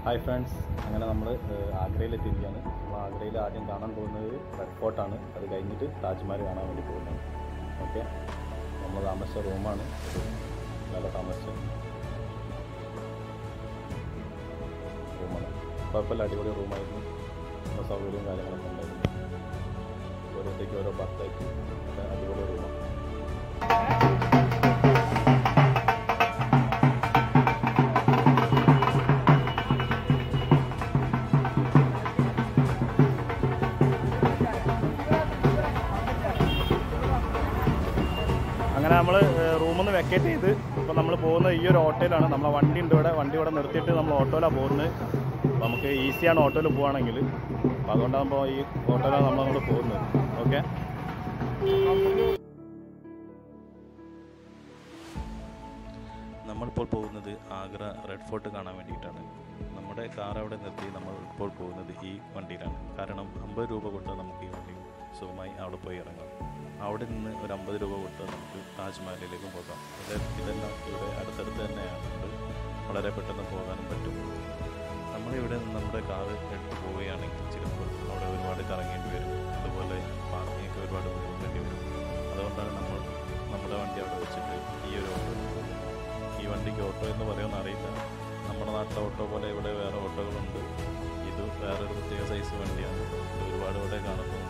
hi friends അങ്ങനെ നമ്മൾ ആഗ്രയിലെത്തിയിരിക്കുകയാണ് നമ്മൾ ആഗ്രയിൽ ആദ്യം കാണാൻ പോകുന്നത് റെഡ് ഫോർട്ടാണ് അത് കഴിഞ്ഞിട്ട് താജ്മഹൽ കാണാൻ വേണ്ടി പോകുന്നത് ഓക്കെ നമ്മൾ താമസിച്ച റൂമാണ് ഇത് നല്ല താമസിച്ച റൂമാണ് കുഴപ്പമില്ല അടിപൊളി റൂമായിരുന്നു നല്ല സൗകര്യവും കാര്യങ്ങളൊക്കെ ഉണ്ടായിരുന്നു ഓരോരുത്തേക്ക് ഓരോ ബർത്താക്കി നല്ല അടിപൊളി റൂമാണ് അങ്ങനെ നമ്മൾ റൂമിൽ നിന്ന് വെക്കേറ്റ് ചെയ്ത് ഇപ്പോൾ നമ്മൾ പോകുന്നത് ഈ ഒരു ഓട്ടോയിലാണ് നമ്മളെ വണ്ടി ഉണ്ട് ഇവിടെ വണ്ടി ഇവിടെ നിർത്തിയിട്ട് നമ്മൾ ഓട്ടോയിലാണ് പോകുന്നത് അപ്പോൾ നമുക്ക് ഈസിയാണ് ഓട്ടോയിൽ പോവുകയാണെങ്കിൽ അപ്പോൾ അതുകൊണ്ടാകുമ്പോൾ ഈ ഓട്ടോയിലാണ് നമ്മൾ അങ്ങോട്ട് പോകുന്നത് ഓക്കെ നമ്മളിപ്പോൾ പോകുന്നത് ആഗ്ര റെഡ് ഫോർട്ട് കാണാൻ വേണ്ടിയിട്ടാണ് നമ്മുടെ കാർ അവിടെ നിർത്തി നമ്മൾ ഇപ്പോൾ പോകുന്നത് ഈ വണ്ടിയിലാണ് കാരണം അമ്പത് രൂപ കൊണ്ട് നമുക്ക് ഈ വണ്ടി സുഖമായി അവിടെ പോയി ഇറങ്ങാം അവിടെ നിന്ന് ഒരു അമ്പത് രൂപ കൊടുത്ത് നമുക്ക് താജ്മഹലിലേക്ക് പോകാം ഇത് ഇതെല്ലാം ഇവിടെ അടുത്തടുത്ത് തന്നെയാണ് അതുകൊണ്ട് വളരെ പെട്ടെന്ന് പോകാനും പറ്റും നമ്മളിവിടെ നിന്ന് നമ്മുടെ കാർ എടുത്ത് പോവുകയാണെങ്കിൽ ചിലപ്പോൾ അവിടെ ഒരുപാട് കറങ്ങേണ്ടി വരും അതുപോലെ പാർക്കിങ്ങൊക്കെ ഒരുപാട് ബുദ്ധിമുട്ടേണ്ടി വരും അതുകൊണ്ടാണ് നമ്മൾ നമ്മുടെ വണ്ടി അവിടെ വെച്ചിട്ട് ഈ ഒരു ഓട്ടോ ഈ വണ്ടിക്ക് ഓട്ടോ എന്ന് പറയുമെന്ന് അറിയില്ല നമ്മുടെ നാട്ടിലെ ഓട്ടോ പോലെ ഇവിടെ വേറെ ഓട്ടോകളുണ്ട് ഇത് വേറൊരു പ്രത്യേക സൈസ് വണ്ടിയാണ് ഇത് ഒരുപാട് ഇവിടെ കാണപ്പെടുന്നു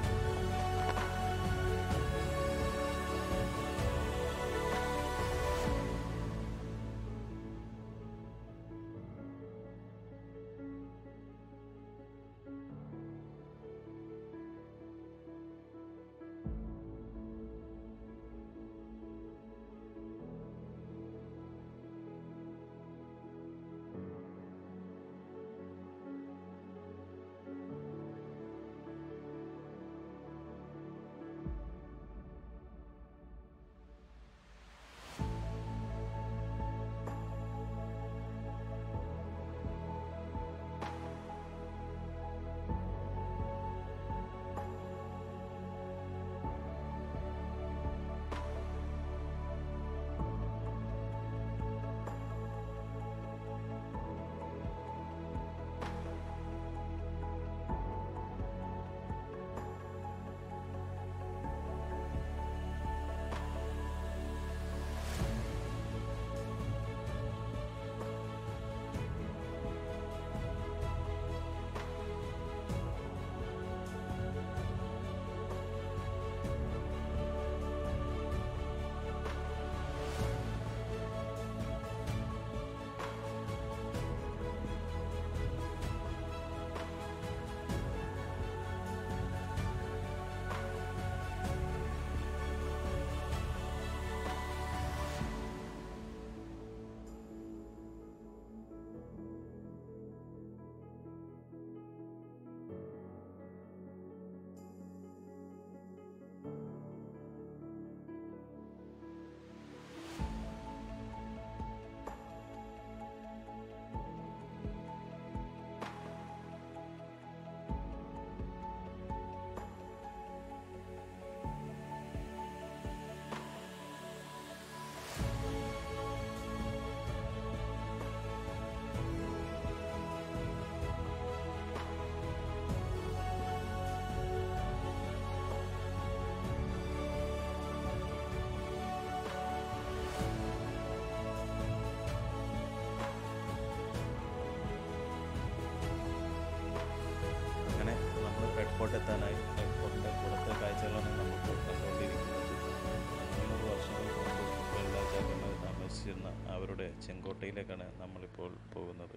അങ്ങനെ നമ്മൾ റെഡ് ഫോർട്ട് എത്താനായി റെഡ് ഫോർട്ടിൻ്റെ പുറത്തെ കാഴ്ചകളാണ് നമ്മളിപ്പോൾ കണ്ടുകൊണ്ടിരിക്കുന്നത് അഞ്ഞൂറ് വർഷങ്ങൾക്ക് മുമ്പ് വെള്ളാചാര്യന്മാർ താമസിച്ചിരുന്ന അവരുടെ ചെങ്കോട്ടയിലേക്കാണ് നമ്മളിപ്പോൾ പോകുന്നത്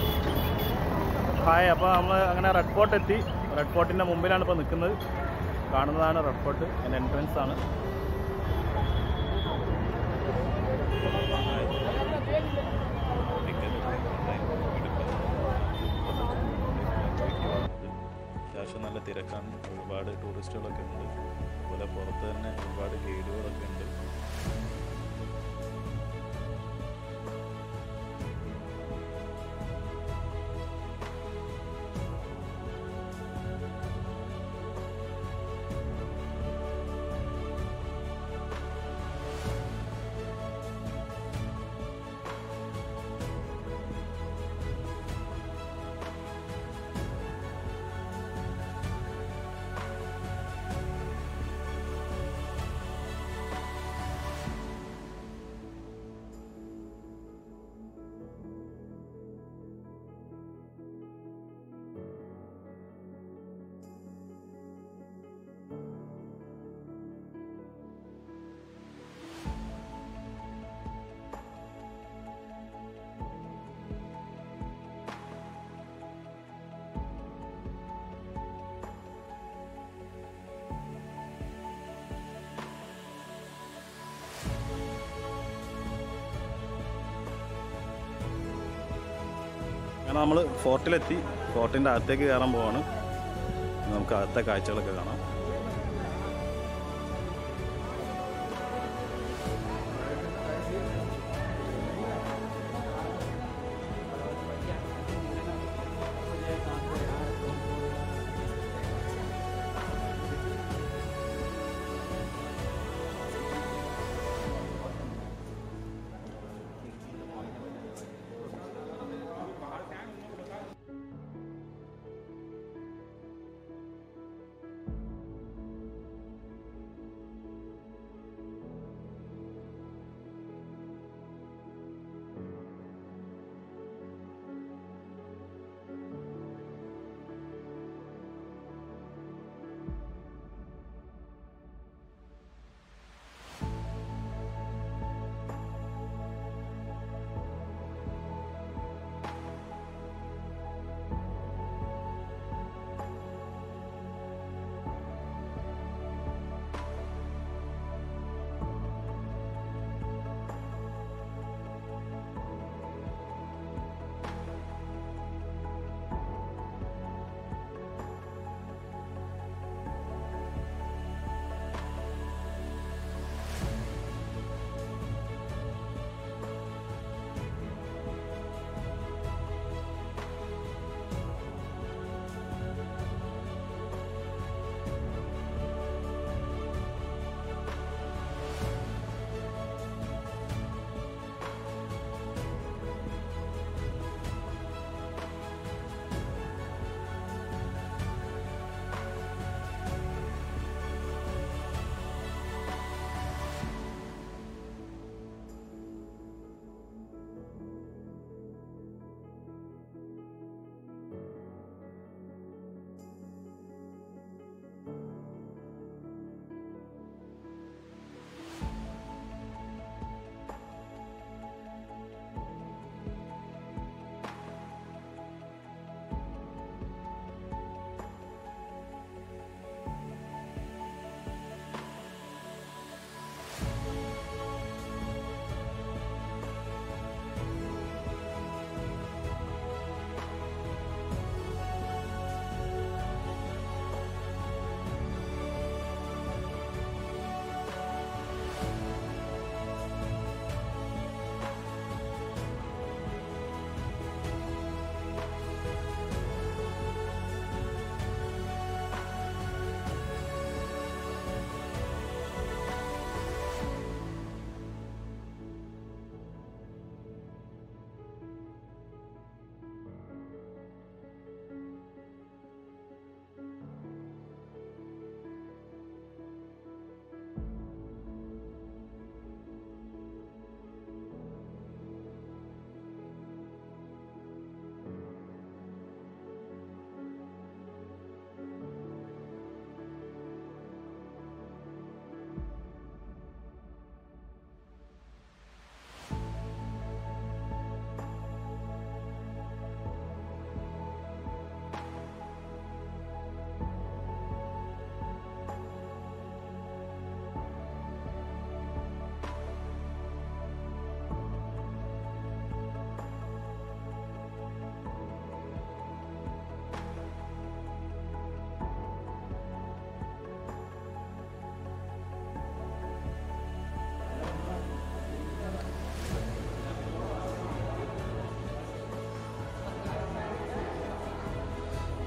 ഹായ് അപ്പോൾ നമ്മൾ അങ്ങനെ റെഡ് ഫോർട്ട് എത്തി റെഡ് ഫോർട്ടിൻ്റെ മുമ്പിലാണ് ഇപ്പോൾ നിൽക്കുന്നത് കാണുന്നതാണ് റെഡ് ഫോർട്ട് അതിൻ്റെ എൻട്രൻസ് ആണ് അത്യാവശ്യം നല്ല തിരക്കാണ് ഒരുപാട് ടൂറിസ്റ്റുകളൊക്കെ ഉണ്ട് അതുപോലെ പുറത്ത് തന്നെ ഒരുപാട് ഗൈഡുകളൊക്കെ ഉണ്ട് അങ്ങനെ നമ്മൾ ഫോർട്ടിലെത്തി ഫോർട്ടിൻ്റെ അകത്തേക്ക് കയറാൻ പോവാണ് നമുക്ക് അകത്തെ കാഴ്ചകളൊക്കെ കാണാം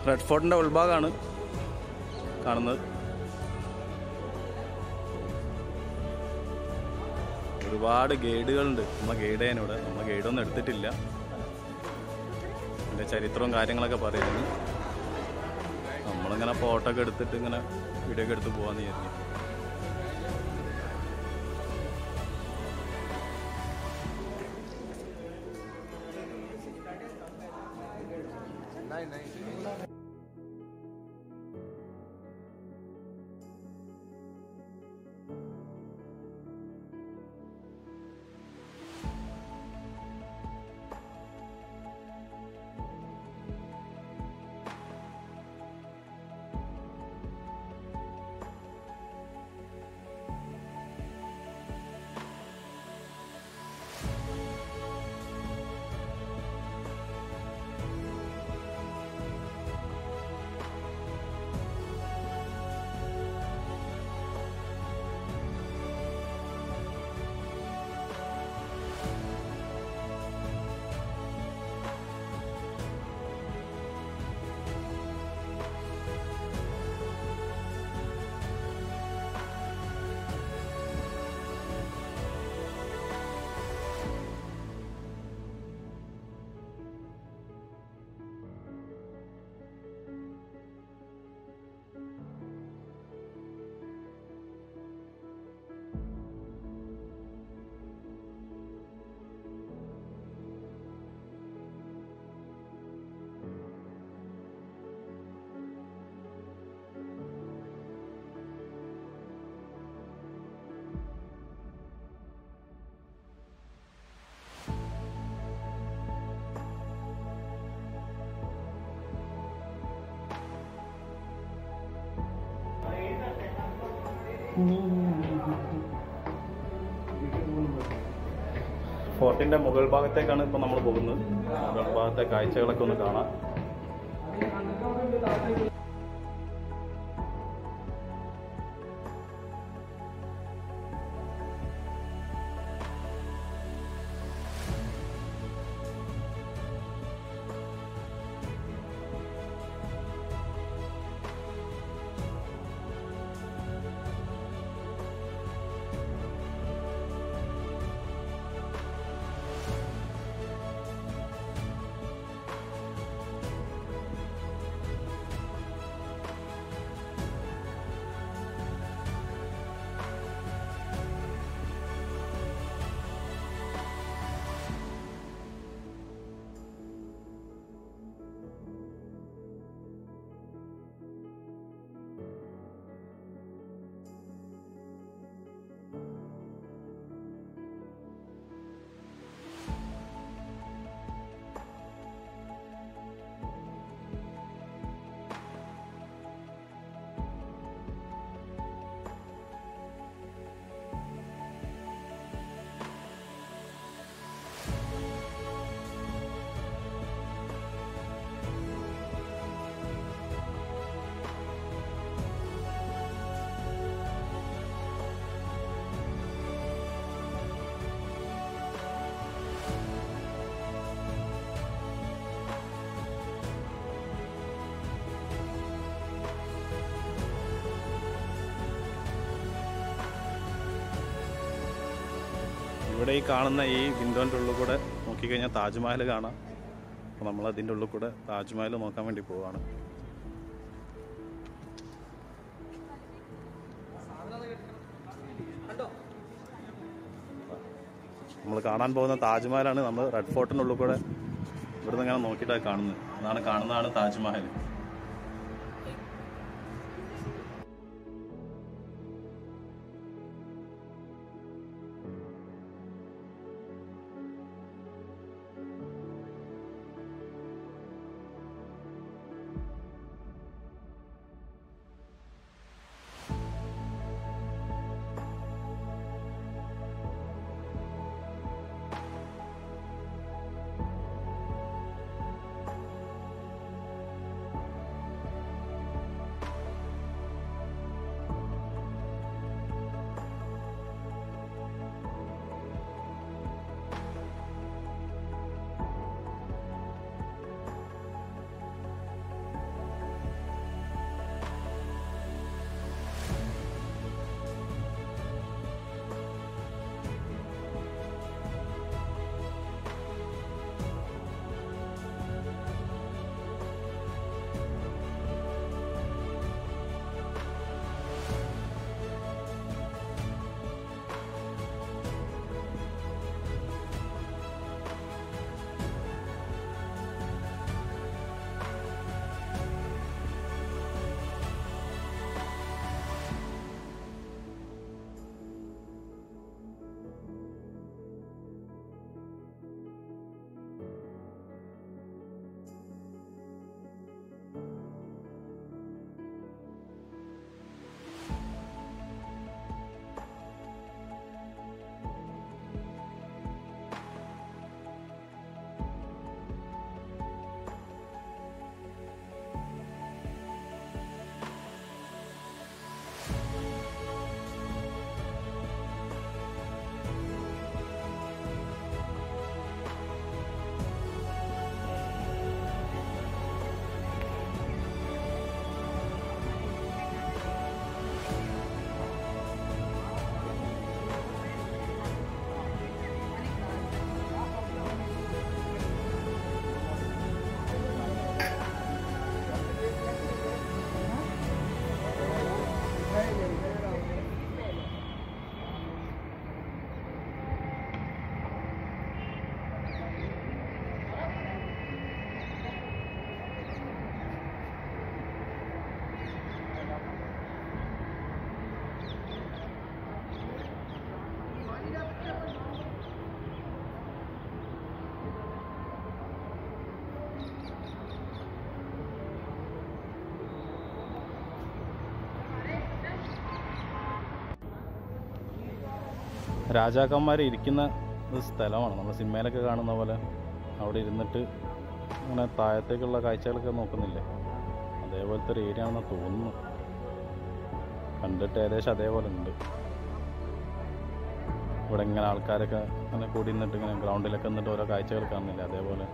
റെഡ് ഫോർട്ടിൻ്റെ ഉൾഭാഗമാണ് കാണുന്നത് ഒരുപാട് ഗൈഡുകളുണ്ട് നമ്മളെ ഗൈഡ് ചെയ്യാനിവിടെ നമ്മളെ ഗൈഡൊന്നും എടുത്തിട്ടില്ല അതിൻ്റെ ചരിത്രവും കാര്യങ്ങളൊക്കെ പറയുന്നു നമ്മളിങ്ങനെ ഫോട്ടോ ഒക്കെ എടുത്തിട്ട് ഇങ്ങനെ വീഡിയോ ഒക്കെ എടുത്ത് പോകാമെന്ന് വിചാരിക്കും ഫോർട്ടിന്റെ മുകൾ ഭാഗത്തേക്കാണ് ഇപ്പൊ നമ്മൾ പോകുന്നത് മുകൾ ഭാഗത്തെ കാഴ്ചകളൊക്കെ ഒന്ന് കാണാം ഇവിടെ ഈ കാണുന്ന ഈ വിൻഡോൻ്റെ ഉള്ളിൽ കൂടെ നോക്കിക്കഴിഞ്ഞാൽ താജ്മഹൽ കാണാം അപ്പോൾ നമ്മൾ അതിൻ്റെ ഉള്ളിൽ കൂടെ താജ്മഹൽ നോക്കാൻ വേണ്ടി പോവാണ് നമ്മൾ കാണാൻ പോകുന്ന താജ്മഹലാണ് നമ്മൾ റെഡ് ഫോർട്ടിൻ്റെ ഉള്ളിൽ കൂടെ ഇവിടുന്ന് ഇങ്ങനെ നോക്കിയിട്ടാണ് കാണുന്നത് അതാണ് കാണുന്നതാണ് താജ്മഹൽ രാജാക്കന്മാർ ഇരിക്കുന്ന ഒരു സ്ഥലമാണ് നമ്മൾ സിനിമയിലൊക്കെ കാണുന്ന പോലെ അവിടെ ഇരുന്നിട്ട് അങ്ങനെ താഴത്തേക്കുള്ള കാഴ്ചകളൊക്കെ നോക്കുന്നില്ലേ അതേപോലത്തെ ഒരു ഏരിയ ആണെന്ന് തോന്നുന്നു കണ്ടിട്ട് ഏകദേശം അതേപോലെ ഉണ്ട് ഇവിടെ ഇങ്ങനെ ആൾക്കാരൊക്കെ ഇങ്ങനെ കൂടി നിന്നിട്ട് ഇങ്ങനെ ഗ്രൗണ്ടിലൊക്കെ നിന്നിട്ട് ഓരോ കാഴ്ചകൾ കാണുന്നില്ല അതേപോലെ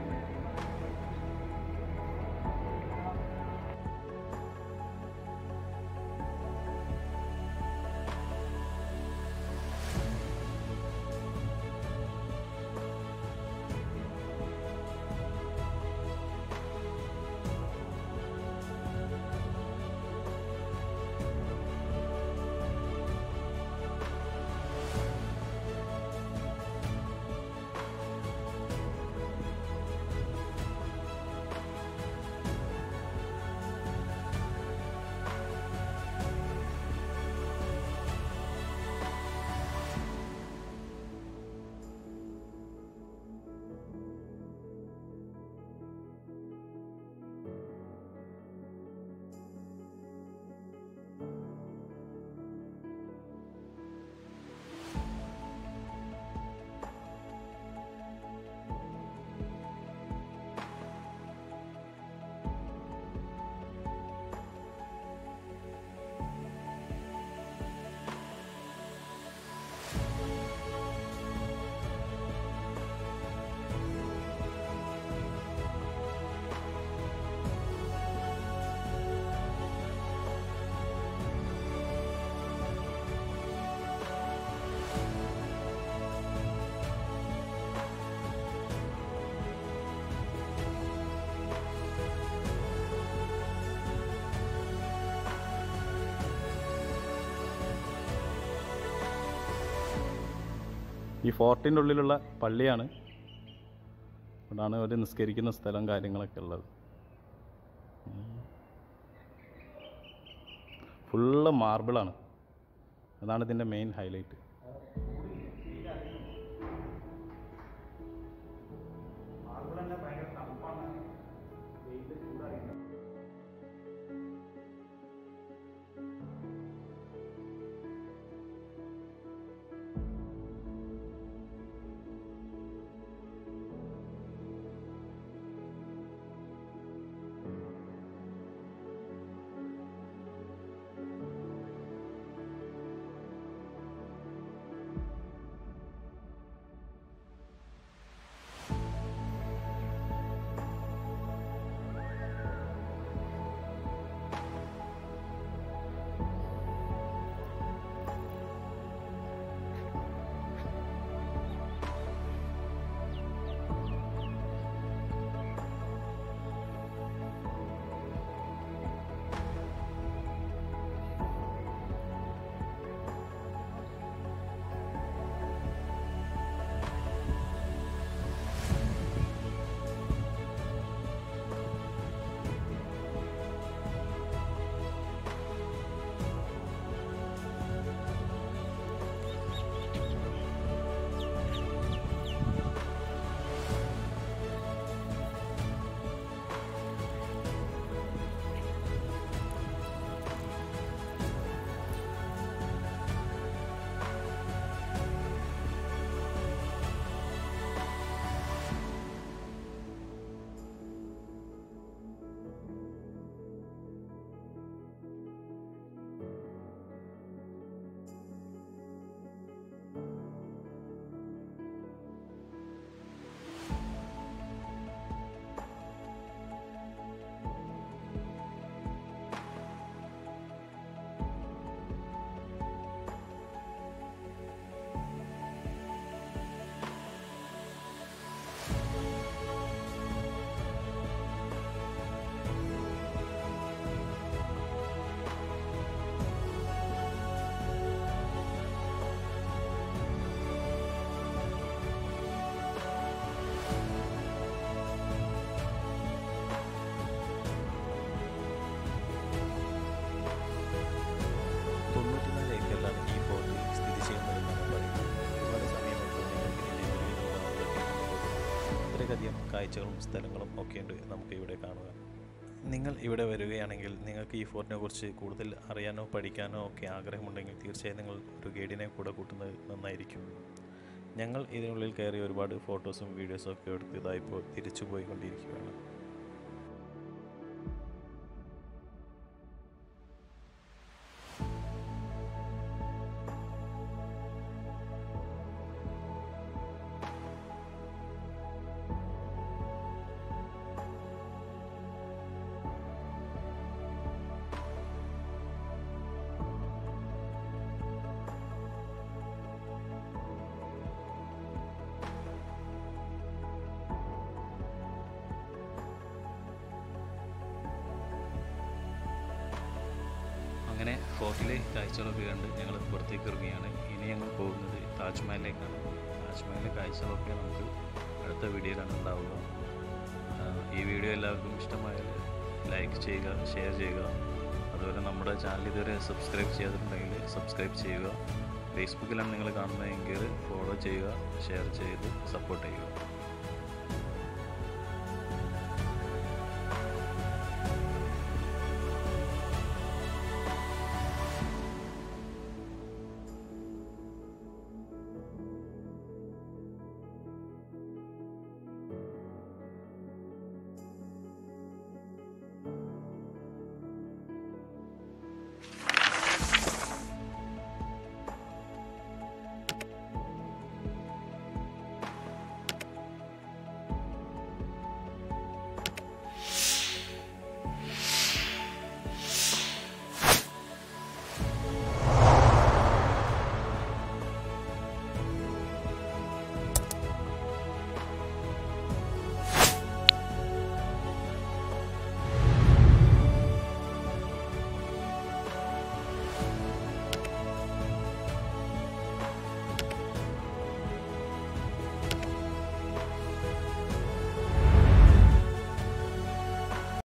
ഈ ഫോർട്ടിൻ്റെ ഉള്ളിലുള്ള പള്ളിയാണ് ഇവിടാണ് അവർ നിസ്കരിക്കുന്ന സ്ഥലം കാര്യങ്ങളൊക്കെ ഉള്ളത് ഫുള്ള് മാർബിളാണ് അതാണ് ഇതിൻ്റെ മെയിൻ ഹൈലൈറ്റ് തൊണ്ണൂറ്റിനാല് ഏക്കറിലാണ് ഈ ഫോർട്ട് സ്ഥിതി ചെയ്യുന്നതെന്നാണ് പറയുന്നത് ഒരുപാട് സമയമെടുത്ത് നിങ്ങൾക്ക് ഇതിൻ്റെ മുഴുവനുള്ള ഇത്രയധികം കാഴ്ചകളും സ്ഥലങ്ങളും ഒക്കെ ഉണ്ട് നമുക്ക് ഇവിടെ കാണുക നിങ്ങൾ ഇവിടെ വരികയാണെങ്കിൽ നിങ്ങൾക്ക് ഈ ഫോർട്ടിനെ കുറിച്ച് കൂടുതൽ അറിയാനോ പഠിക്കാനോ ഒക്കെ ആഗ്രഹമുണ്ടെങ്കിൽ തീർച്ചയായും നിങ്ങൾ ഒരു ഗൈഡിനെ കൂടെ കൂട്ടുന്നത് നന്നായിരിക്കും ഞങ്ങൾ ഇതിനുള്ളിൽ കയറി ഒരുപാട് ഫോട്ടോസും വീഡിയോസും ഒക്കെ എടുത്ത് ഇതായിപ്പോൾ തിരിച്ചു പോയിക്കൊണ്ടിരിക്കുകയാണ് അങ്ങനെ ഫോർട്ടിലെ കാഴ്ചകളൊക്കെ കണ്ട് ഞങ്ങൾ പുറത്തേക്ക് ഇറങ്ങുകയാണ് ഇനി ഞങ്ങൾ പോകുന്നത് താജ്മഹലിലേക്കാണ് താജ്മഹലിലെ കാഴ്ചകളൊക്കെ നമുക്ക് അടുത്ത വീഡിയോയിലാണ് ഉണ്ടാവുക ആ, ഈ വീഡിയോ എല്ലാവർക്കും ഇഷ്ടമായാൽ ലൈക്ക് ചെയ്യുക ഷെയർ ചെയ്യുക അതുപോലെ നമ്മുടെ ചാനൽ ഇതുവരെ സബ്സ്ക്രൈബ് ചെയ്തിട്ടുണ്ടെങ്കിൽ സബ്സ്ക്രൈബ് ചെയ്യുക ഫേസ്ബുക്കിലാണ് നിങ്ങൾ കാണുന്നതെങ്കിൽ ഫോളോ ചെയ്യുക ഷെയർ ചെയ്ത് സപ്പോർട്ട് ചെയ്യുക